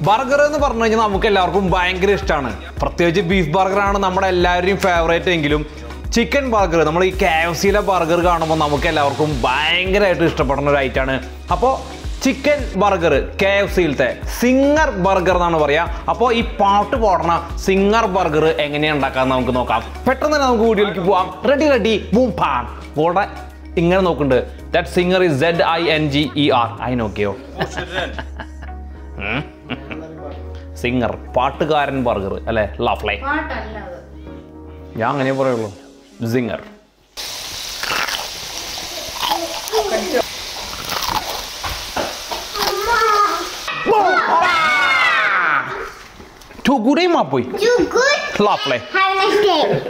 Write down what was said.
Burger എന്ന് പറഞ്ഞു കഴിഞ്ഞാൽ നമുക്ക് എല്ലാവർക്കും ഭയങ്കര ഇഷ്ടമാണ് പ്രത്യേകിച്ച് ബീഫ് ബർഗറാണ് നമ്മുടെ എല്ലാവരുടെയും ഫേവറേറ്റ് എങ്കിലും ചിക്കൻ ബർഗർ നമ്മൾ ഈ കെ എഫ് സിയിലെ ബർഗർ കാണുമ്പോൾ നമുക്ക് എല്ലാവർക്കും ഭയങ്കരമായിട്ട് ഇഷ്ടപ്പെടുന്ന ഒരു ഐറ്റാണ് അപ്പോൾ ചിക്കൻ ബർഗർ കെ എഫ് സിയിലത്തെ സിംഗർ ബർഗർ എന്നാണ് പറയുക അപ്പോൾ ഈ പാട്ട് പാടണ സിംഗർ ബർഗർ എങ്ങനെയാണ് ഉണ്ടാക്കാന്ന് നമുക്ക് നോക്കാം പെട്ടെന്ന് തന്നെ നമുക്ക് വീഡിയോയിലേക്ക് പോവാം റെഡി റെഡി ബൂം പാൻ ഇവിടെ ഇങ്ങനെ നോക്കുന്നുണ്ട് that Zinger is Z I N G E R ഐ നോക്കിയോ സിംഗർ പാട്ടുകാരൻ ബർഗർ അല്ലെ ലഫ്ലേ പാട്ടല്ല അത് ഞാൻ അങ്ങനെ പറയുള്ളൂ സിംഗർ ടു ഗുഡേ മാപ്പോയി You good? ലഫ്ലേ Have a nice day.